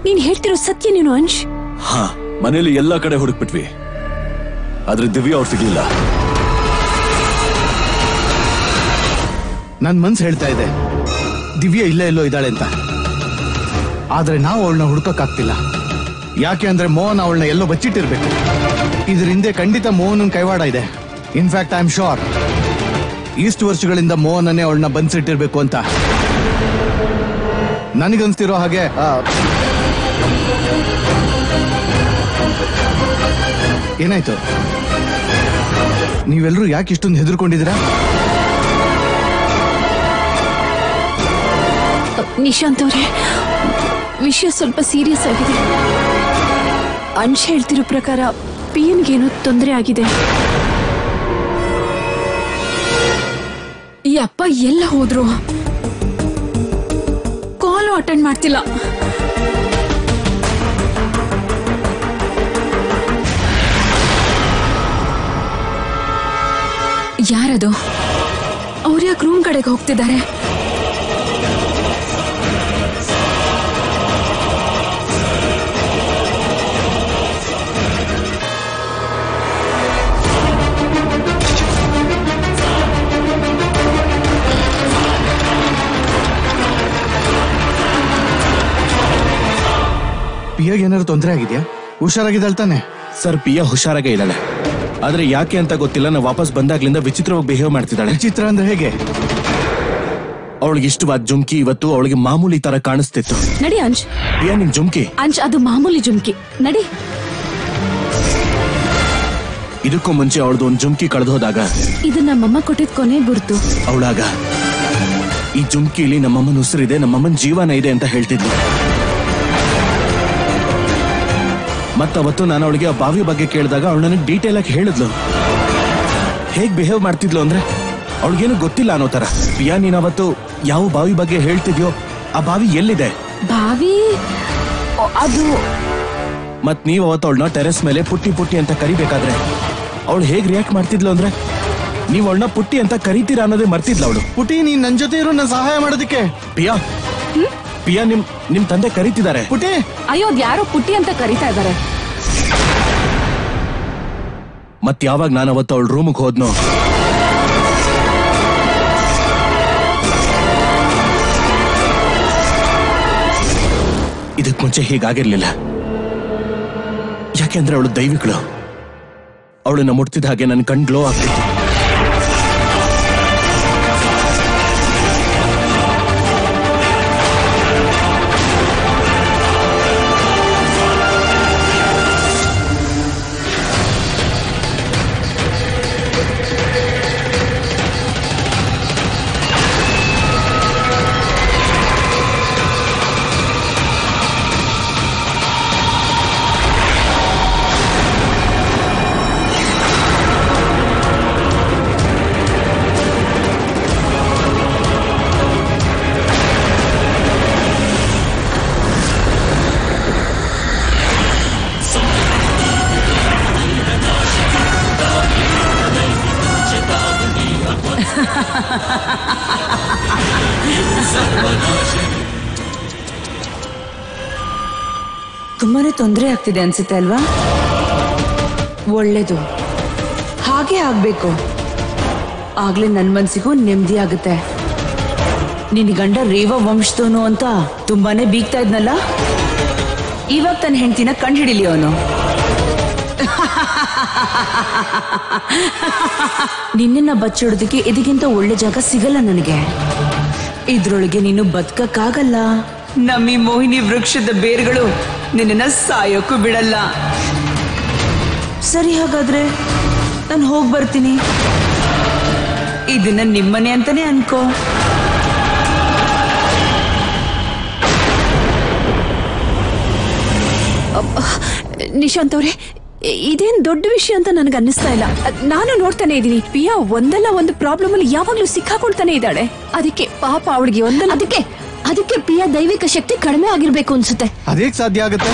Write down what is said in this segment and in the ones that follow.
ನೀನ್ ಹೇಳ್ತಿರೋ ಸತ್ಯ ನೀನು ಅಂಶ್ ಹಾ ಮನೇಲಿ ಎಲ್ಲಾ ಕಡೆ ಹುಡುಕ್ಬಿಟ್ವಿ ಆದ್ರೆ ದಿವ್ಯಾ ಅವ್ರು ಸಿಗ್ಲಿಲ್ಲ ನನ್ ಮನ್ಸು ಹೇಳ್ತಾ ಇದೆ ದಿವ್ಯ ಇಲ್ಲೇ ಎಲ್ಲೋ ಇದ್ದಾಳೆ ಅಂತ ಆದ್ರೆ ನಾವು ಅವಳನ್ನ ಹುಡುಕಕ್ಕಾಗ್ತಿಲ್ಲ ಯಾಕೆ ಅಂದ್ರೆ ಮೋಹನ್ ಅವಳನ್ನ ಎಲ್ಲೋ ಬಚ್ಚಿಟ್ಟಿರ್ಬೇಕು ಇದ್ರ ಹಿಂದೆ ಖಂಡಿತ ಮೋಹನ್ ಕೈವಾಡ ಇದೆ ಇನ್ಫ್ಯಾಕ್ಟ್ ಐ ಆಮ್ ಶೋರ್ ಇಷ್ಟು ವರ್ಷಗಳಿಂದ ಮೋಹನನ್ನೇ ಅವಳನ್ನ ಬಂದ್ಸಿಟ್ಟಿರ್ಬೇಕು ಅಂತ ನನಗನ್ಸ್ತಿರೋ ಹಾಗೆ ಆ, ಏನಾಯ್ತು ನೀವೆಲ್ಲರೂ ಯಾಕೆ ಇಷ್ಟೊಂದು ಹೆದರ್ಕೊಂಡಿದ್ದೀರಾ ನಿಶಾಂತ್ ಅವ್ರೆ ವಿಷಯ ಸ್ವಲ್ಪ ಸೀರಿಯಸ್ ಆಗಿದೆ ಅಂಶ್ ಹೇಳ್ತಿರೋ ಪ್ರಕಾರ ಪಿಯನ್ಗೇನೋ ತೊಂದರೆ ಆಗಿದೆ ಈ ಅಪ್ಪ ಎಲ್ಲ ಹೋದ್ರು ಕಾಲು ಅಟೆಂಡ್ ಮಾಡ್ತಿಲ್ಲ ಯಾರದು ಅವ್ರು ಯಾಕೆ ರೂಮ್ ಕಡೆಗೆ ಹೋಗ್ತಿದ್ದಾರೆ ಪಿಯಾಗ ಏನಾದ್ರು ತೊಂದರೆ ಆಗಿದ್ಯಾ ಹುಷಾರಾಗಿದ್ದಾಳ್ ತಾನೆ ಸರ್ ಪಿಯಾ ಹುಷಾರಾಗೇ ಇದ್ದಾಳೆ ಆದ್ರೆ ಯಾಕೆ ಅಂತ ಗೊತ್ತಿಲ್ಲ ನಾವು ವಾಪಸ್ ಬಂದಾಗ್ಲಿಂದ ವಿಚಿತ್ರವಾಗಿ ಬಿಹೇವ್ ಮಾಡ್ತಿದ್ದಾಳೆ ವಿಚಿತ್ರ ಅಂದ್ರೆ ಹೇಗೆ ಅವಳಿಗೆ ಇಷ್ಟವಾದ ಜುಮ್ಕಿ ಇವತ್ತು ಅವಳಿಗೆ ಮಾಮೂಲಿ ತರ ಕಾಣಿಸ್ತಿತ್ತು ನಡಿ ಅಂಶ್ ಪಿಯಾ ನಿನ್ ಜುಮ್ಕಿ ಅಂಶ್ ಅದು ಮಾಮೂಲಿ ಜುಮ್ಕಿ ನಡಿ ಇದಕ್ಕೂ ಮುಂಚೆ ಅವಳದು ಒಂದು ಜುಮ್ಕಿ ಕಳೆದು ಹೋದಾಗ ಇದು ನಮ್ಮಮ್ಮ ಕೊಟ್ಟಿದ್ ಕೊನೆ ಗುರ್ತು ಅವಳಾಗ ಈ ಜುಮ್ಕಿಲಿ ನಮ್ಮಮ್ಮನ ಉಸಿರಿದೆ ನಮ್ಮಮ್ಮನ ಜೀವನ ಇದೆ ಅಂತ ಹೇಳ್ತಿದ್ಲು ಮತ್ತವತ್ತು ನಾನು ಅವಳಿಗೆ ಆ ಬಾವಿ ಬಗ್ಗೆ ಕೇಳಿದಾಗ ಅವಳು ನನಗೆ ಡೀಟೇಲ್ ಆಗಿ ಹೇಳಿದ್ಲು ಹೇಗ್ ಬಿಹೇವ್ ಮಾಡ್ತಿದ್ಲು ಅಂದ್ರೆ ಅವಳಿಗೇನು ಗೊತ್ತಿಲ್ಲ ಅನ್ನೋ ತರ ಪಿಯಾ ನೀನ್ ಅವತ್ತು ಯಾವ ಬಾವಿ ಬಗ್ಗೆ ಹೇಳ್ತಿದ್ಯೋ ಆ ಬಾವಿ ಎಲ್ಲಿದೆ ಬಾವಿ ಓ, ಅದು ಮತ್ ನೀವ್ ಅವತ್ತು ಅವಳನ್ನ ಟೆರೆಸ್ ಮೇಲೆ ಪುಟ್ಟಿ ಪುಟ್ಟಿ ಅಂತ ಕರಿಬೇಕಾದ್ರೆ ಅವಳು ಹೇಗ್ ರಿಯಾಕ್ಟ್ ಮಾಡ್ತಿದ್ಲು ಅಂದ್ರೆ ನೀವ್ ಅವಳನ್ನ ಪುಟ್ಟಿ ಅಂತ ಕರಿತೀರಾ ಅನ್ನೋದೇ ಮರ್ತಿದ್ಲ ಅವಳು ಪುಟಿ ನೀನ್ ನನ್ ಜೊತೆ ಇರೋ ನನ್ ಸಹಾಯ ಮಾಡೋದಕ್ಕೆ ಪಿಯಾ ಪಿಯಾ ನಿಮ್ ನಿಮ್ ತಂದೆ ಕರೀತಿದ್ದಾರೆ ಪುಟಿ ಅಯ್ಯೋ ಅದ್ ಯಾರೋ ಪುಟ್ಟಿ ಅಂತ ಕರಿತಾ ಇದ್ದಾರೆ ಮತ್ ಯಾವಾಗ ನಾನು ಅವತ್ತು ಅವಳ ರೂಮ್ಗೆ ಹೋದ್ನೋ ಇದಕ್ ಮುಂಚೆ ಹೀಗಾಗಿರ್ಲಿಲ್ಲ ಯಾಕೆಂದ್ರೆ ಅವಳು ದೈವಿಕಳು ಅವಳನ್ನ ಮುಟ್ತಿದ ಹಾಗೆ ನನ್ನ ಕಣ್ ಗ್ಲೋ ಆಗ್ತಿತ್ತು ತುಂಬಾನೇ ತೊಂದರೆ ಆಗ್ತಿದೆ ಅನ್ಸುತ್ತೆ ಅಲ್ವಾ ಒಳ್ಳೇದು ಹಾಗೆ ಆಗ್ಬೇಕು ಆಗ್ಲೇ ನನ್ ಮನ್ಸಿಗೂ ನೆಮ್ಮದಿ ಆಗುತ್ತೆ ನಿನ್ ಗಂಡ ರೇವ ವಂಶದವನು ಅಂತ ತುಂಬಾನೇ ಬೀಗ್ತಾ ಇದ್ನಲ್ಲ ಇವಾಗ ತನ್ನ ಹೆಂಡತಿನ ಕಂಡುಹಿಡಿಲಿ ಅವನು ನಿನ್ನನ್ನ ಬಚ್ಚಿಡೋದಕ್ಕೆ ಇದಕ್ಕಿಂತ ಒಳ್ಳೆ ಜಾಗ ಸಿಗಲ್ಲ ನನಗೆ ಇದ್ರೊಳಗೆ ನೀನು ಬದುಕಕ್ಕಾಗಲ್ಲ ನಮ್ಮಿ ಮೋಹಿನಿ ವೃಕ್ಷದ ಬೇರುಗಳು ನಿನ್ನನ್ನ ಸಾಯೋಕ್ಕೂ ಬಿಡಲ್ಲ ಸರಿ ಹಾಗಾದ್ರೆ ನಾನು ಹೋಗಿ ಬರ್ತೀನಿ ಇದನ್ನ ನಿಮ್ಮನೆ ಅಂತಾನೆ ಅನ್ಕೋ ನಿಶಾಂತ್ ಅವ್ರೆ ಇದೇನ್ ದೊಡ್ಡ ವಿಷಯ ಅಂತ ನನಗೆ ಅನ್ನಿಸ್ತಾ ಇಲ್ಲ ಅದ್ ನಾನು ನೋಡ್ತಾನೆ ಇದ್ದೀನಿ ಪಿಯಾ ಒಂದಲ್ಲ ಒಂದು ಪ್ರಾಬ್ಲಮ್ ಅಲ್ಲಿ ಯಾವಾಗ್ಲೂ ಸಿಕ್ಕಾಕೊಳ್ತಾನೆ ಇದ್ದಾಳೆ ಅದಕ್ಕೆ ಪಾಪ ಅವಳಿಗೆ ಒಂದಲ್ಲ ಅದಕ್ಕೆ ಅದಕ್ಕೆ ಪಿಯಾ ದೈವಿಕ ಶಕ್ತಿ ಕಡಿಮೆ ಆಗಿರ್ಬೇಕು ಅನ್ಸುತ್ತೆ ಅದೇಗ್ ಸಾಧ್ಯ ಆಗುತ್ತೆ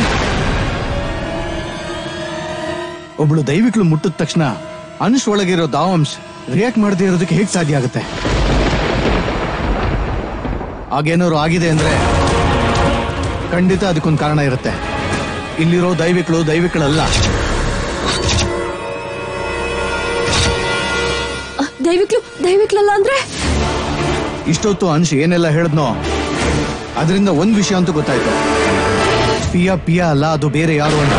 ಒಬ್ಳು ದೈವಿಕಳು ಮುಟ್ಟಿದ ತಕ್ಷಣ ಅನುಷ್ ಒಳಗಿರೋ ದಾವಂಶ್ ರಿಯಾಕ್ಟ್ ಮಾಡದೇ ಇರೋದಕ್ಕೆ ಹೇಗ್ ಸಾಧ್ಯ ಆಗುತ್ತೆ ಆಗೇನಾದ್ರು ಆಗಿದೆ ಅಂದ್ರೆ ಖಂಡಿತ ಅದಕ್ಕೊಂದು ಕಾರಣ ಇರುತ್ತೆ ಇಲ್ಲಿರೋ ದೈವಿಕಳು ದೈವಿಕಳಲ್ಲ ದಯವಿಕ್ಲು ದಯವಿಕ್ಲಲ್ಲ ಅಂದ್ರೆ ಇಷ್ಟೊತ್ತು ಅಂಶ್ ಏನೆಲ್ಲ ಹೇಳಿದ್ನೋ ಅದರಿಂದ ಒಂದ್ ವಿಷಯ ಅಂತೂ ಗೊತ್ತಾಯ್ತು ಪಿಯಾ ಪಿಯಾ ಅಲ್ಲ ಅದು ಬೇರೆ ಯಾರು ಅಂತ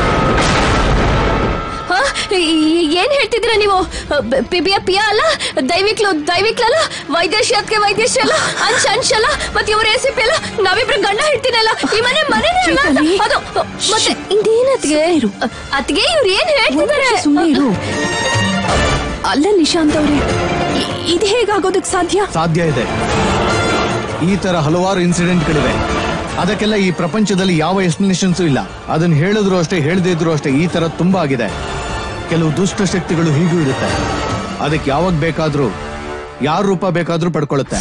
ಹ? ಈ- ಏನ್ ಹೇಳ್ತಿದ್ದೀರಾ ನೀವು ಬ- ಪಿಬಿಯ ಪಿಯ ಅಲ್ಲ ದೈವಿಕ್ಲು ದೈವಿಕ್ಲಲ್ಲ ವೈದ್ಯಶ್ರೀ ಅದಕ್ಕೆ ವೈದ್ಯಶ್ರೀ ಅಲ್ಲ ಅಂಶ ಅಂಶ ಅಲ್ಲ ಮತ್ತೆ ಇವ್ರ ರೆಸಿಪಿ ಅಲ್ಲ ನಾವಿಬ್ರು ಗಂಡ ಹೇಳ್ತೀನಲ್ಲ ಈ ಮನೆ ಮನೆನೇ ಅಲ್ಲ ಅಂತ. ಅದು ಮತ್ತೆ ಇದೇನತ್ಗೆ ಅತ್ಗೆ ಇವ್ರು ಏನ್ ಹೇಳ್ತಿದ್ದಾರೆ ಸುಮ್ಮನೆ ಇರು ಅಲ್ಲ ನಿಶಾಂತ್ ಅವ್ರೆ ಇ- ಇದು ಹೇಗಾಗೋದಕ್ ಸಾಧ್ಯ ಸಾಧ್ಯ ಇದೆ ಈ ತರ ಹಲವಾರು ಇನ್ಸಿಡೆಂಟ್ಗಳಿವೆ ಅದಕ್ಕೆಲ್ಲ ಈ ಪ್ರಪಂಚದಲ್ಲಿ ಯಾವ ಎಕ್ಸ್ಪ್ಲನೇಷನ್ಸು ಇಲ್ಲ ಅದನ್ನ ಹೇಳಿದ್ರು ಅಷ್ಟೇ ಹೇಳದೇ ಇದ್ರು ಅಷ್ಟೇ ಈ ತರ ತುಂಬಾ ಆಗಿದೆ ಕೆಲವು ದುಷ್ಟ ಶಕ್ತಿಗಳು ಹೀಗೂ ಇರುತ್ತೆ ಅದಕ್ಕೆ ಯಾವಾಗ ಬೇಕಾದ್ರೂ ಯಾರ ರೂಪ ಬೇಕಾದ್ರೂ ಪಡ್ಕೊಳ್ಳುತ್ತೆ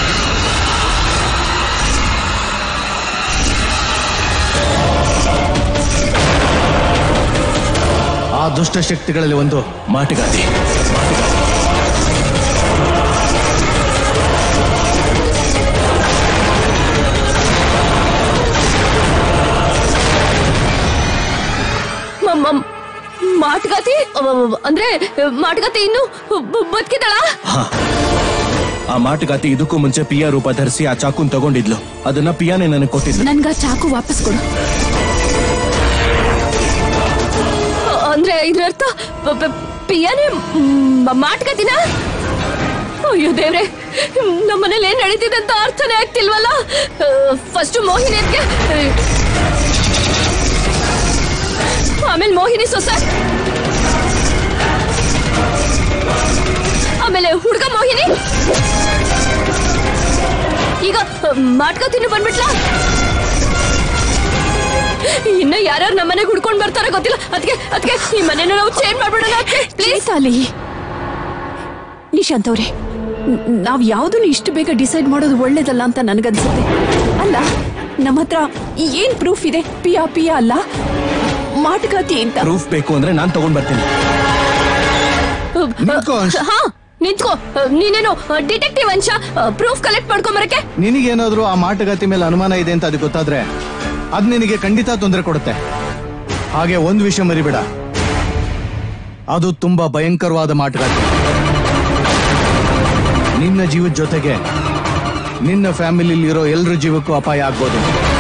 ಆ ದುಷ್ಟ ಶಕ್ತಿಗಳಲ್ಲಿ ಒಂದು ಮಾಟಗಾತಿ ಮ- ಮ- ಮಾಟುಗಾತಿ ಅವ- ಅಂದ್ರೆ ಮಾಟುಗಾತಿ ಇನ್ನು ಬ- ಬದುಕಿದಾಳ ಹಾ ಆ ಮಾಟಗಾತಿ ಇದಕ್ಕೂ ಮುಂಚೆ ಪಿಯಾ ರೂಪ ಧರಿಸಿ ಆ ಚಾಕುನ್ ತಗೊಂಡಿದ್ಲು ಅದನ್ನ ಪಿಯಾನೇ ನನಗೆ ಕೊಟ್ಟಿದ್ಲು ನನ್ಗ ಚಾಕು ವಾಪಸ್ ಕೊಡು ಅಂದ್ರೆ ಇದ್ರರ್ಥ ಪ- ಪ- ಪಿಯಾನೆ ಮ- ಮಾಟುಗಾತಿನ ಅಯ್ಯೋ ದೇವ್ರೆ ನಮ್ಮನೇಲಿ ಏನ್ ನಡೀತಿದೆ ಅಂತ ಅರ್ಥನೇ ಆಗ್ತಿಲ್ವಲ್ಲ ಫಸ್ಟ್ ಮೋಹಿನಿ ಅದ್ಕೆ ಆಮೇಲೆ ಮೋಹಿನಿ ಸೊಸೆ ಆಮೇಲೆ ಹುಡುಗ ಮೋಹಿನಿ ಈಗ ಮಾಟ್ಕೋತೀನಿ ಬಂದ್ಬಿಟ್ಲಾ ಇನ್ನ ಯಾರ್ಯಾರು ನಮ್ಮನೆಗೆ ಹುಡ್ಕೊಂಡ್ ಬರ್ತಾರ ಗೊತ್ತಿಲ್ಲ ಅದಕ್ಕೆ ಅದಕ್ಕೆ ಈ ಮನೆನ ನಾವು ಚೇಂಜ್ ಮಾಡ್ಬಿಡೋಣ ಪ್ಲೀಸ್ ಅಲ್ಲಿ ನಿಶಾಂತ್ ಅವ್ರೆ ನಾವ್ ಯಾವ್ದನ್ನು ಇಷ್ಟು ಬೇಗ ಡಿಸೈಡ್ ಮಾಡೋದು ಒಳ್ಳೇದಲ್ಲ ಅಂತ ನನಗನ್ಸುತ್ತೆ ಅಲ್ಲ ನಮ್ಮ ಹತ್ರ ಏನ್ ಪ್ರೂಫ್ ಇದೆ ಪಿಯಾ ಪಿಯಾ ಅಲ್ಲ ಮಾಟುಗಾತಿ ಅಂತ ಪ್ರೂಫ್ ಬೇಕು ಅಂದ್ರೆ ನಾನ್ ತಗೊಂಡ್ ಬರ್ತೀನಿ ನಿಂತ್ಕೋ ಅಂಶ. ಹಾ ನಿಂತ್ಕೋ ನೀನೇನು ಡಿಟೆಕ್ಟಿವ್ ಅಂಶ ಪ್ರೂಫ್ ಕಲೆಕ್ಟ್ ಮಾಡ್ಕೊಂಬರಕ್ಕೆ ನಿನಗೇನಾದ್ರೂ ಆ ಮಾಟಗಾತಿ ಮೇಲೆ ಅನುಮಾನ ಇದೆ ಅಂತ ಅದಕ್ಕೆ ಗೊತ್ತಾದ್ರೆ ಅದ್ ನಿನಗೆ ಖಂಡಿತ ತೊಂದರೆ ಕೊಡುತ್ತೆ ಹಾಗೆ ಒಂದು ವಿಷಯ ಮರಿಬೇಡ ಅದು ತುಂಬಾ ಭಯಂಕರವಾದ ಮಾಟಗಾತಿ ನಿನ್ನ ಜೀವದ ಜೊತೆಗೆ ನಿನ್ನ ಫ್ಯಾಮಿಲಿಲಿ ಇರೋ ಎಲ್ಲರ ಜೀವಕ್ಕೂ ಅಪಾಯ ಆಗ್ಬೋದು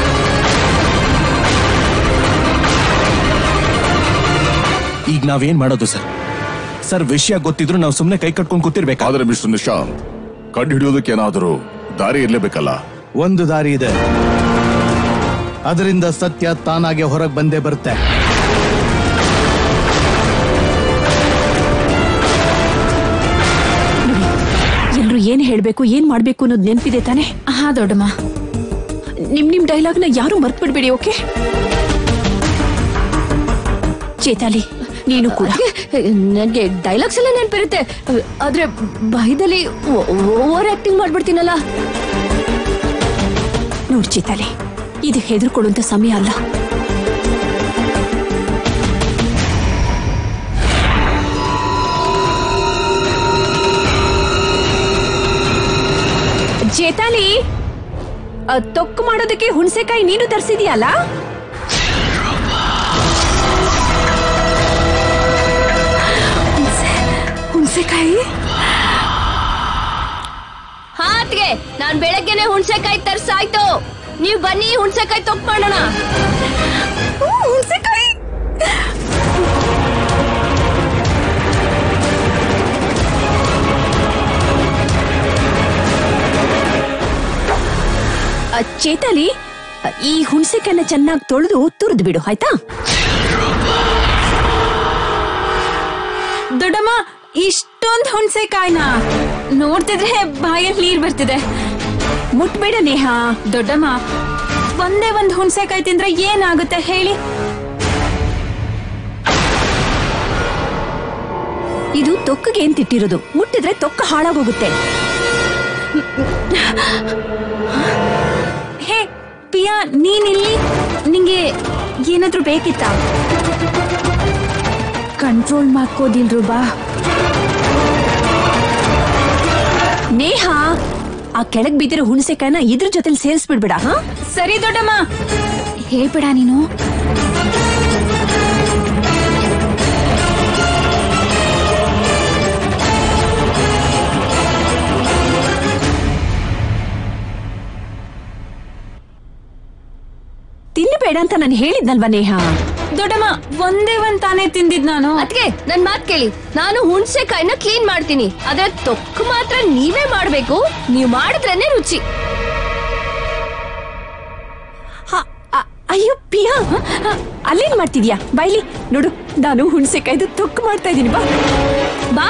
ಈಗ ನಾವೇನ್ ಮಾಡೋದು ಸರ್ ಸರ್ ವಿಷಯ ಗೊತ್ತಿದ್ರು ನಾವು ಸುಮ್ನೆ ಕೈ ಕಟ್ಕೊಂಡು ಕೂತಿರ್ಬೇಕಾ ಆದ್ರೆ ಮಿಸ್ಟರ್ ನಿಶಾಂತ್ ಕಂಡು ಹಿಡಿಯೋದಕ್ಕೆ ಏನಾದರೂ ದಾರಿ ಇರ್ಲೇಬೇಕಲ್ಲ ಒಂದು ದಾರಿ ಇದೆ ಅದರಿಂದ ಸತ್ಯ ತಾನಾಗೆ ಹೊರಗೆ ಬಂದೇ ಬರುತ್ತೆ ಎಲ್ರು ಏನ್ ಹೇಳ್ಬೇಕು ಏನ್ ಮಾಡ್ಬೇಕು ಅನ್ನೋದು ನೆನ್ಪಿದೆ ತಾನೆ ಹಾ ದೊಡ್ಡಮ್ಮ ನಿಮ್ ನಿಮ್ ಡೈಲಾಗ್ ನ ಯಾರು ಮರ್ತ್ ಬಿಡ್ಬೇಡಿ ಓಕೆ ಚೇತಾಲಿ ನೀನು ಕೂಡ ನನ್ಗೆ ಡೈಲಾಗ್ಸ್ ಎಲ್ಲ ನೆನ್ಪಿರುತ್ತೆ ಆದ್ರೆ ಬಾಯ್ದಲ್ಲಿ ಓವರ್ ಆಕ್ಟಿಂಗ್ ಮಾಡ್ಬಿಡ್ತೀನಲ್ಲ ನೋಡ್ ಚೇತಾಲಿ ಇದು ಹೆದರ್ಕೊಳ್ಳುವಂತ ಸಮಯ ಅಲ್ಲ ಚೇತಾಲಿ ಅ, ತೊಕ್ಕು ಮಾಡೋದಕ್ಕೆ ಹುಣಸೆಕಾಯಿ ನೀನು ತರಿಸಿದ್ಯಲ್ಲ ಹುಣಸೆಕಾಯಿ ಹಾ ಅತ್ಗೆ ನಾನ್ ಬೆಳಗ್ಗೆನೆ ಹುಣಸೆಕಾಯಿ ತರ್ಸಾಯ್ತು ನೀವ್ ಬನ್ನಿ ಹುಣಸೆಕಾಯಿ ತೊಕ್ ಮಾಡೋಣ ಹುಣಸೆಕಾಯಿ ಚೇತಾಲಿ ಅ, ಈ ಹುಣಸೆಕಾಯಿನ ಚೆನ್ನಾಗಿ ತೊಳೆದು ತುರಿದು ಬಿಡು ಆಯ್ತಾ ದೊಡ್ಡಮ್ಮ ಇಷ್ಟೊಂದು ಹುಣಸೆಕಾಯಿನ ನೋಡ್ತಿದ್ರೆ ಬಾಯಲ್ಲಿ ನೀರ್ ಬರ್ತಿದೆ ಮುಟ್ಬೇಡ ನೇಹ ದೊಡ್ಡಮ್ಮ ಒಂದೇ ಒಂದ್ ಹುಣಸೆಕಾಯಿ ತಿಂದ್ರೆ ಏನಾಗುತ್ತೆ ಹೇಳಿ ಇದು ತೊಕ್ಕಗೆ ಏನ್ ತಿಟ್ಟಿರೋದು ಮುಟ್ಟಿದ್ರೆ ತೊಕ್ಕ ಹಾಳಾಗೋಗುತ್ತೆ ಹೇ ಪಿಯಾ ನೀನಿಲ್ಲಿ ನಿಂಗೆ ಏನಾದ್ರೂ ಬೇಕಿತ್ತಾ ಕಂಟ್ರೋಲ್ ಮಾಡ್ಕೋದಿಲ್ರು ಬಾ ನೇಹ ಆ ಕೆಳಗ್ ಬಿದ್ದಿರೋ ಹುಣಸೆಕಾಯನ ಇದ್ರ ಜೊತೆಲಿ ಸೇರಿಸ್ಬಿಡ್ಬೇಡ ಹಾ ಸರಿ ದೊಡ್ಡಮ್ಮ ಹೇಳ್ಬೇಡ ನೀನು ತಿನ್ನಬೇಡ ಅಂತ ನಾನು ಹೇಳಿದ್ನಲ್ವಾ ನೇಹ ದೊಡ್ಡಮ್ಮ ಒಂದೇ ಒಂದ್ ತಾನೇ ತಿಂದಿದ್ ನಾನು ಅದ್ಕೆ ನನ್ ಮಾತ್ ಕೇಳಿ ನಾನು ಹುಣ್ಸೆಕಾಯಿನ ಕ್ಲೀನ್ ಮಾಡ್ತೀನಿ ಆದ್ರೆ ತೊಕ್ಕು ಮಾತ್ರ ನೀವೇ ಮಾಡ್ಬೇಕು ನೀವ್ ಮಾಡಿದ್ರೇನೆ ರುಚಿ ಹ, ಅ- ಅಯ್ಯೋ ಪಿಯಾ ಹ, ಅಲ್ಲೇನ್ ಮಾಡ್ತಿದ್ಯಾ ಬೈಲಿ ನೋಡು ನಾನು ಹುಣಸೆಕಾಯ್ದು ತೊಕ್ಕು ಮಾಡ್ತಾ ಇದೀನಿ ಬಾ ಬಾ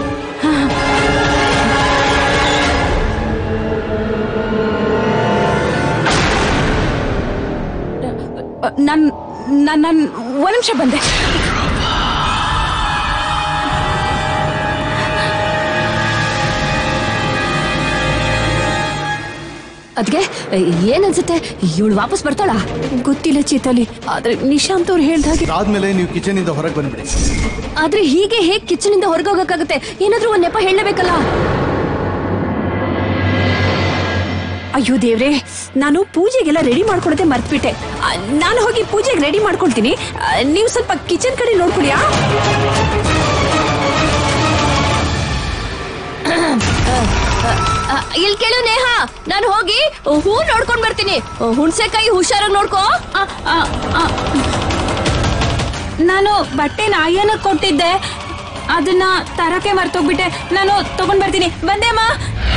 ನನ್ ನನ್ ನನ್ ಒಂದ್ ನಿಮಿಷ ಬಂದೆ ಅದ್ಗೆ ಏನ್ ಅನ್ಸುತ್ತೆ ಇವಳು ವಾಪಸ್ ಬರ್ತಾಳ ಗೊತ್ತಿಲ್ಲ ಚೇತಲಿ ಆದ್ರೆ ನಿಶಾಂತ್ ಅವ್ರು ಹೇಳ್ದ ಹಾಗೆ ಆದ್ಮೇಲೆ ನೀವು ಕಿಚನ್ ಇಂದ ಹೊರಗೆ ಬಂದ್ಬಿಡಿ ಆದ್ರೆ ಹೀಗೆ ಹೇಗ್ ಕಿಚನ್ ಇಂದ ಹೊರಗೆ ಹೋಗಕ್ಕಾಗತ್ತೆ ಏನಾದ್ರೂ ಒಂದ್ ನೆಪ ಹೇಳಬೇಕಲ್ಲ ಅಯ್ಯೋ ದೇವ್ರೆ ನಾನು ಪೂಜೆಗೆಲ್ಲ ರೆಡಿ ಮಾಡ್ಕೊಳದೆ ಮರ್ತ್ಬಿಟ್ಟೆ ಆ, ನಾನು ಹೋಗಿ ಪೂಜೆಗೆ ರೆಡಿ ಮಾಡ್ಕೊಳ್ತೀನಿ ಆ, ನೀವು ಸ್ವಲ್ಪ ಕಿಚನ್ ಕಡೆ ನೋಡ್ಕೊಳ್ಳಿ ಆ? ಇಲ್ಲಿ ಕೇಳು ನೇಹ ನಾನು ಹೋಗಿ ಹೂ ನೋಡ್ಕೊಂಡ್ ಬರ್ತೀನಿ ಹುಣ್ಸೆಕಾಯಿ ಹುಷಾರಾಗಿ ನೋಡ್ಕೋ ಆ, ಆ, ಆ. ನಾನು ಬಟ್ಟೆನ ಅಯ್ಯನ ಕೊಟ್ಟಿದ್ದೆ ಅದನ್ನ ತರಕ್ಕೆ ಮರ್ತೋಗ್ಬಿಟ್ಟೆ ನಾನು ತಗೊಂಡ್ ಬರ್ತೀನಿ ಬಂದೆ ಅಮ್ಮ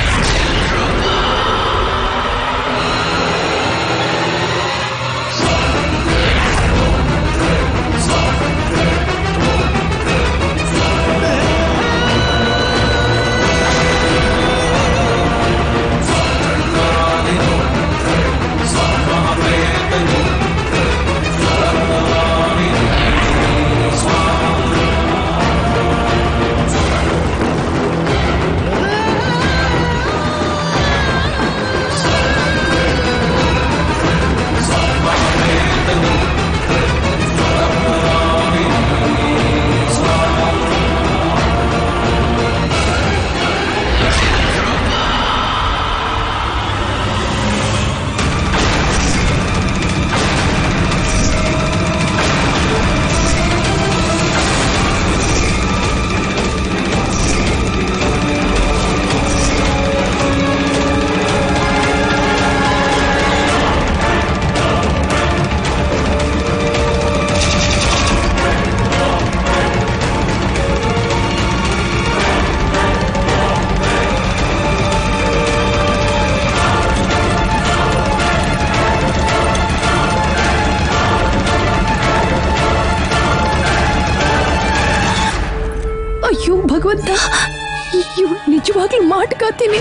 ಅಯ್ಯೋ ಭಗವಂತ ಇವ್ಳು ನಿಜವಾಗ್ಲೂ ಮಾಟ್ಕಾತೀನಿ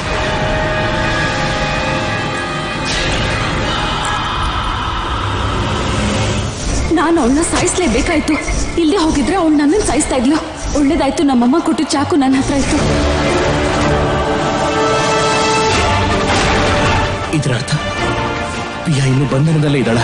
ನಾನು ಅವಳನ್ನ ಸಾಯಿಸ್ಲೇಬೇಕಾಯ್ತು ಇಲ್ಲದೆ ಹೋಗಿದ್ರೆ ಅವಳು ನನ್ನನ್ನು ಸಾಯಿಸ್ತಾ ಇದ್ಲು ಒಳ್ಳೇದಾಯ್ತು ನಮ್ಮಮ್ಮ ಕೊಟ್ಟು ಚಾಕು ನನ್ನ ಹತ್ರ ಇತ್ತು ಇದರ ಅರ್ಥ ಪ್ರಿಯಾ ಇನ್ನು ಬಂಧನದಲ್ಲೇ ಇದ್ದಾಳ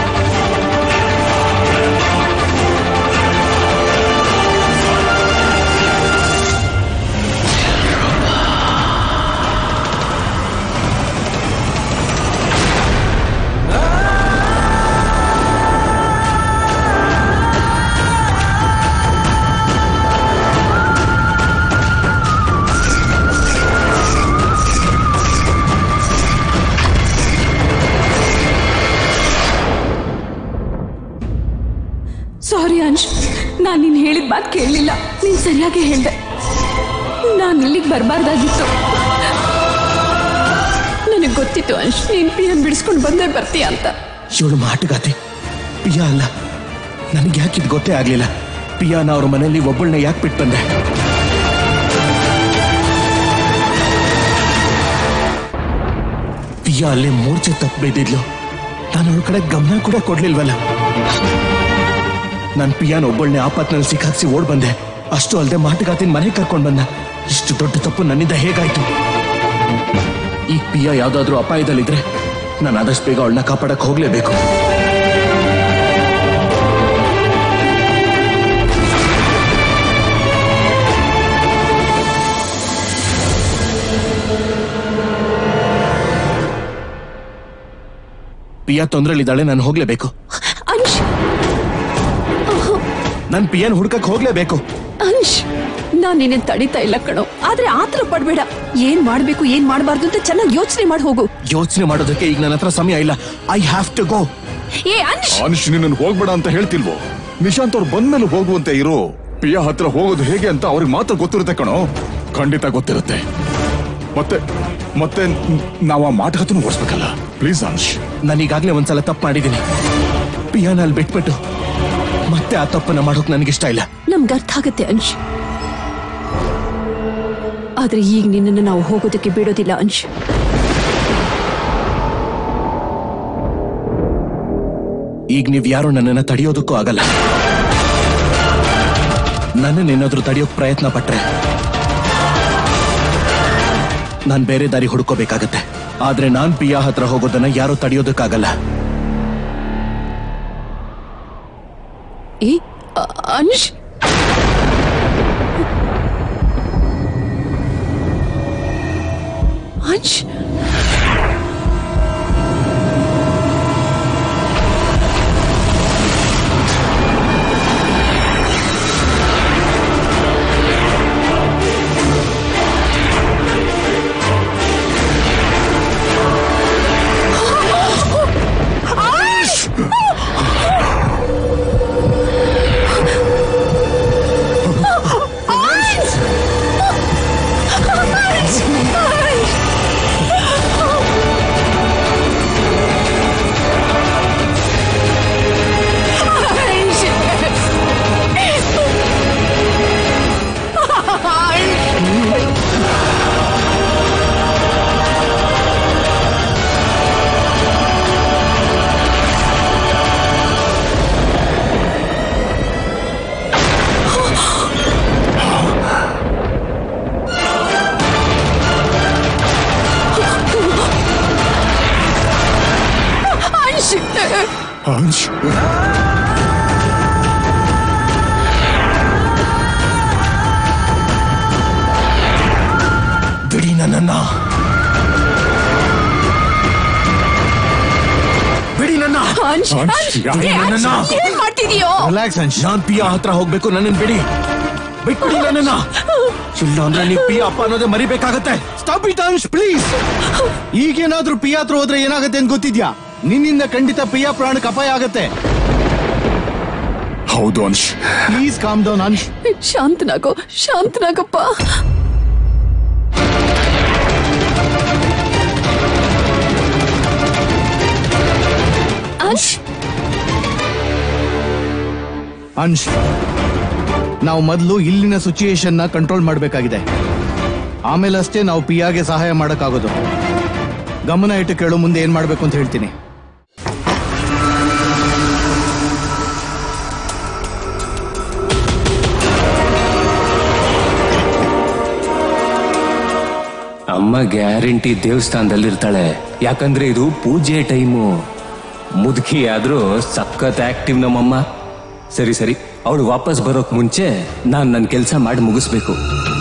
ಸಾರಿ ಅಂಶ್ ನಾನು ನೀನು ಹೇಳಿದ ಮಾತು ಕೇಳಲಿಲ್ಲ ನೀನು ಸರಿಯಾಗಿ ಹೇಳ್ದೆ ನಾನು ಇಲ್ಲಿಗೆ ಬರಬಾರ್ದಾಗಿತ್ತು ನನಗೆ ಗೊತ್ತಿತ್ತು ಅಂಶ್ ನೀನು ಪಿಯನ್ ಬಿಡಿಸ್ಕೊಂಡು ಬಂದೇ ಬರ್ತೀಯ ಅಂತ ಇವಳು ಮಾಟುಗಾತಿ ಪಿಯಾ ಅಲ್ಲ ನನಗೆ ಯಾಕೆ ಇದು ಗೊತ್ತೇ ಆಗ್ಲಿಲ್ಲ ಪಿಯಾನ ಅವ್ರ ಮನೆಯಲ್ಲಿ ಒಬ್ಬಳನ್ನ ಯಾಕೆ ಬಿಟ್ಟು ಬಂದೆ ಪಿಯಾ ಅಲ್ಲೇ ಮೂರ್ಛೆ ತಪ್ಪು ಬಿದ್ದಿದ್ಲು ನಾನು ಅವಳ ಕಡೆ ಗಮನ ಕೂಡ ಕೊಡ್ಲಿಲ್ವಲ್ಲ ನಾನು ಪಿಯಾನ ಒಬ್ಬಳನ್ನೇ ಆಪತ್ನಲ್ಲಿ ಸಿಕ್ಕಾಕ್ಸಿ ಓಡ್ ಬಂದೆ ಅಷ್ಟು ಅಲ್ಲದೆ ಮಾಟುಗಾತಿನ ಮನೆಗೆ ಕರ್ಕೊಂಡು ಬಂದ ಇಷ್ಟು ದೊಡ್ಡ ತಪ್ಪು ನನ್ನಿಂದ ಹೇಗಾಯ್ತು ಈ ಪಿಯಾ ಯಾವ್ದಾದ್ರೂ ಅಪಾಯದಲ್ಲಿದ್ರೆ ನಾನು ಆದಷ್ಟು ಬೇಗ ಅವಳನ್ನ ಕಾಪಾಡಕ್ ಹೋಗ್ಲೇಬೇಕು ಪಿಯಾ ತೊಂದ್ರೆಲಿದ್ದಾಳೆ ನಾನು ಹೋಗ್ಲೇಬೇಕು ಅಂಶ್ ನನ್ ಪಿಯನ್ ಹುಡ್ಕಕ್ ಹೋಗ್ಲೇಬೇಕು ಅಂಶ್ ನಾನ್ ನಿನ್ನ ತಡಿತಾ ಇಲ್ಲ ಕಣೋ ಆದ್ರೆ ಆತರ ಪಡ್ಬೇಡ ಏನ್ ಮಾಡ್ಬೇಕು ಏನ್ ಮಾಡ್ಬಾರ್ದು ಅಂತ ಚೆನ್ನಾಗಿ ಯೋಚನೆ ಮಾಡಿ ಹೋಗು ಯೋಚನೆ ಮಾಡೋದಕ್ಕೆ ಈಗ ನನ್ನ ಹತ್ರ ಸಮಯ ಇಲ್ಲ ಐ ಹ್ಯಾವ್ ಟು ಗೋ ಏ ಅಂಶ್ ಅನುಷ್ ನಿನ್ನ ಹೋಗ್ಬೇಡ ಅಂತ ಹೇಳ್ತಿಲ್ವೋ ನಿಶಾಂತ್ ಅವ್ರು ಬಂದ್ಮೇಲೆ ಹೋಗುವಂತೆ ಇರು ಪಿಯಾ ಹತ್ರ ಹೋಗೋದು ಹೇಗೆ ಅಂತ ಅವ್ರಿಗೆ ಮಾತ್ರ ಗೊತ್ತಿರುತ್ತೆ ಕಣೋ ಖಂಡಿತ ಗೊತ್ತಿರುತ್ತೆ ಮತ್ತೆ ಮತ್ತೆ ನಾವು ಆ ಮಾತುಕತೆನೂ ಓಡಿಸ್ಬೇಕಲ್ಲ ಪ್ಲೀಸ್ ಅನುಷ್ ನಾನು ಈಗಾಗ್ಲೇ ಒಂದ್ಸಲ ತಪ್ಪು ಮಾಡಿದ್ದೀನಿ ಪಿಯಾನ ಅಲ್ಲಿ ಬಿಟ್ಬಿಟ್ಟು ಮತ್ತೆ ಆ ತಪ್ಪನ್ನ ಮಾಡೋಕ್ ನನಗಿಷ್ಟ ಇಲ್ಲ ನಮ್ಗೆ ಅರ್ಥ ಆಗತ್ತೆ ಅಂಶ್ ಆದ್ರೆ ಈಗ ನಿನ್ನನ್ನು ನಾವು ಹೋಗೋದಕ್ಕೆ ಬಿಡೋದಿಲ್ಲ ಅಂಶ್ ಈಗ ನೀವ್ ಯಾರು ನನ್ನನ್ನ ತಡೆಯೋದಕ್ಕೂ ಆಗಲ್ಲ ನನ್ನನ್ನೇನಾದ್ರೂ ತಡೆಯೋಕ್ ಪ್ರಯತ್ನ ಪಟ್ರೆ ನಾನ್ ಬೇರೆ ದಾರಿ ಹುಡ್ಕೋಬೇಕಾಗತ್ತೆ ಆದ್ರೆ ನಾನ್ ಪಿಯಾ ಹತ್ರ ಹೋಗೋದನ್ನ ಯಾರು ತಡೆಯೋದಕ್ಕಾಗಲ್ಲ ಏ ಅ- ಅಂಶ್ ಅಂಶ್ ಅಂಶ್ ಅನುಷ್ ಬಿಡಿ ನನ್ನನ್ನ ಬಿಡಿ ನನ್ನ ಅಂಶ್ ಅಂಶ್, ಅಂಶ್ ಯಾಕೆ ಏ, ಅಂಶ್, ನನ್ನನ್ನ? ಏನ್ ಮಾಡ್ತಿದೀಯೋ ರಿಲ್ಯಾಕ್ಸ್ ಅಂಶ್ ನಾನ್ ಪಿಯಾ ಹತ್ರ ಹೋಗ್ಬೇಕು ನನ್ನನ್ ಬಿಡಿ ಬಿಟ್ಬಿಡಿ ನನ್ನನ್ನ ಇಲ್ಲ ಅಂದ್ರೆ ನೀವು ಪಿಯಾ ಅಪ್ಪ ಅನ್ನೋದೇ ಮರಿಬೇಕಾಗತ್ತೆ ಸ್ಟಾಪ್ ಇಟ್ ಅಂಶ್ ಪ್ಲೀಸ್ ಈಗೇನಾದ್ರೂ ಪಿಯಾ ಹತ್ರ ಹೋದ್ರೆ ಏನಾಗತ್ತೆ ಅಂತ ಗೊತ್ತಿದ್ಯಾ ನಿನ್ನಿಂದ ಖಂಡಿತ ಪಿಯಾ ಪ್ರಾಣಕ್ಕೆ ಅಪಾಯ ಆಗತ್ತೆ ಹೌದು ಅನುಷ್ ಪ್ಲೀಸ್ ಕಾಮ್ ಡೌನ್ ಅಂಶ್ ಶಾಂತನಾಗೋ ಶಾಂತನಾಗಪ್ಪ ಅಂಶ್ ಅಂಶ್ ನಾವು ಮೊದಲು ಇಲ್ಲಿನ ಸಿಚುಯೇಷನ್ ನ ಕಂಟ್ರೋಲ್ ಮಾಡಬೇಕಾಗಿದೆ ಆಮೇಲೆ ಅಷ್ಟೇ ನಾವು ಪಿಯಾಗೆ ಸಹಾಯ ಮಾಡಕ್ಕಾಗೋದು ಗಮನ ಇಟ್ಟು ಕೇಳು ಮುಂದೆ ಏನ್ ಮಾಡ್ಬೇಕು ಅಂತ ಹೇಳ್ತೀನಿ ಅಮ್ಮ ಗ್ಯಾರಂಟಿ ದೇವಸ್ಥಾನದಲ್ಲಿರ್ತಾಳೆ ಯಾಕಂದ್ರೆ ಇದು ಪೂಜೆ ಟೈಮು ಮುದುಕಿ ಆದ್ರೂ ಸಖತ್ ಆಕ್ಟಿವ್ ನಮ್ಮಮ್ಮ ಸರಿ ಸರಿ ಅವಳು ವಾಪಸ್ ಬರೋಕ್ ಮುಂಚೆ ನಾನು ನನ್ನ ಕೆಲಸ ಮಾಡಿ ಮುಗಿಸ್ಬೇಕು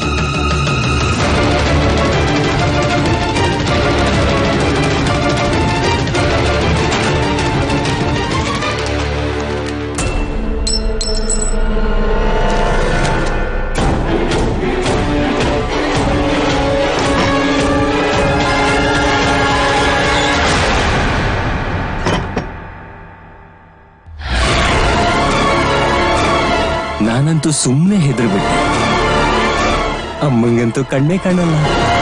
ನಾನಂತೂ ಸುಮ್ಮನೆ ಹೆದರ್ಬಿಟ್ಟೆ ಅಮ್ಮಂಗಂತೂ ಕಣ್ಣೇ ಕಾಣಲ್ಲ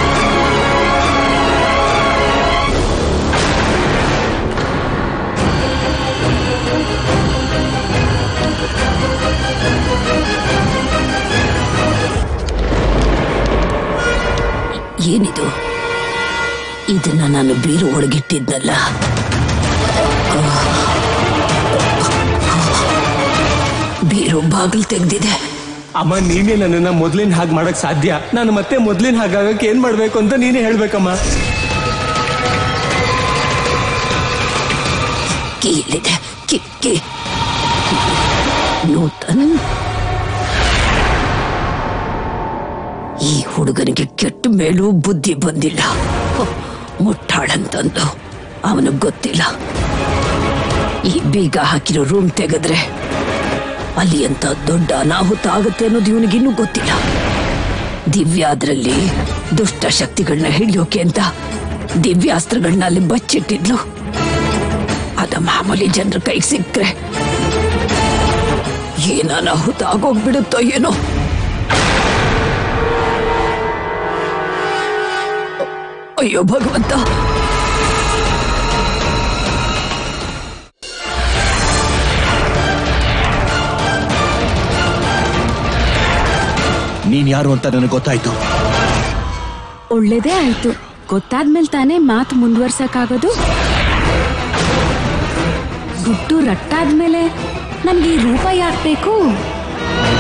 ಏನಿದು ಇದನ್ನ ನಾನು ಬೀರು ಒಳಗಿಟ್ಟಿದ್ದಲ್ಲ ಬೀರು ಬಾಗಿಲು ತೆಗ್ದಿದೆ ಅಮ್ಮ ನೀನೇ ನನ್ನನ್ನ ಮೊದ್ಲಿನ ಹಾಗೆ ಮಾಡಕ್ ಸಾಧ್ಯ ನಾನು ಮತ್ತೆ ಮೊದ್ಲಿನ ಹಾಗಾಗಕ್ಕೆ ಏನ್ ಮಾಡ್ಬೇಕು ಅಂತ ನೀನೇ ಹೇಳ್ಬೇಕಮ್ಮ ಕೀಲಿದೆ ಕಿಕ್ಕಿ ನೂತನ್ ಈ ಹುಡುಗನಿಗೆ ಕೆಟ್ಟ ಮೇಲೂ ಬುದ್ಧಿ ಬಂದಿಲ್ಲ ಹೊ, ಮುಟ್ಟಾಳಂತಂದು ಅವನಿಗೆ ಗೊತ್ತಿಲ್ಲ ಈ ಬೀಗ ಹಾಕಿರೋ ರೂಮ್ ತೆಗೆದ್ರೆ ಅಲ್ಲಿ ಅಂತ ದೊಡ್ಡ ಅನಾಹುತ ಆಗುತ್ತೆ ಅನ್ನೋದು ಇವನಿಗಿನ್ನೂ ಗೊತ್ತಿಲ್ಲ ದಿವ್ಯ ಅದ್ರಲ್ಲಿ ದುಷ್ಟ ಶಕ್ತಿಗಳನ್ನ ಹಿಡಿಯೋಕೆ ಅಂತ ದಿವ್ಯಾಸ್ತ್ರಗಳನ್ನ ಅಲ್ಲಿ ಬಚ್ಚಿಟ್ಟಿದ್ಲು ಅದ ಮಾಮೂಲಿ ಜನರ ಕೈಗೆ ಸಿಕ್ಕ್ರೆ ಏನ್ ಅನಾಹುತ ಆಗೋಗ್ಬಿಡುತ್ತೋ ಏನೋ ಅಯ್ಯೋ ಭಗವಂತ ನೀನ್ ಯಾರು ಅಂತ ನನಗೆ ಗೊತ್ತಾಯ್ತು ಒಳ್ಳೇದೇ ಆಯ್ತು ಗೊತ್ತಾದ್ಮೇಲೆ ತಾನೇ ಮಾತು ಮುಂದುವರ್ಸಕ್ಕಾಗೋದು ಗುಟ್ಟು ರಟ್ಟಾದ್ಮೇಲೆ ನನ್ಗೆ ಈ ರೂಪ ಯಾಕೆ ಬೇಕು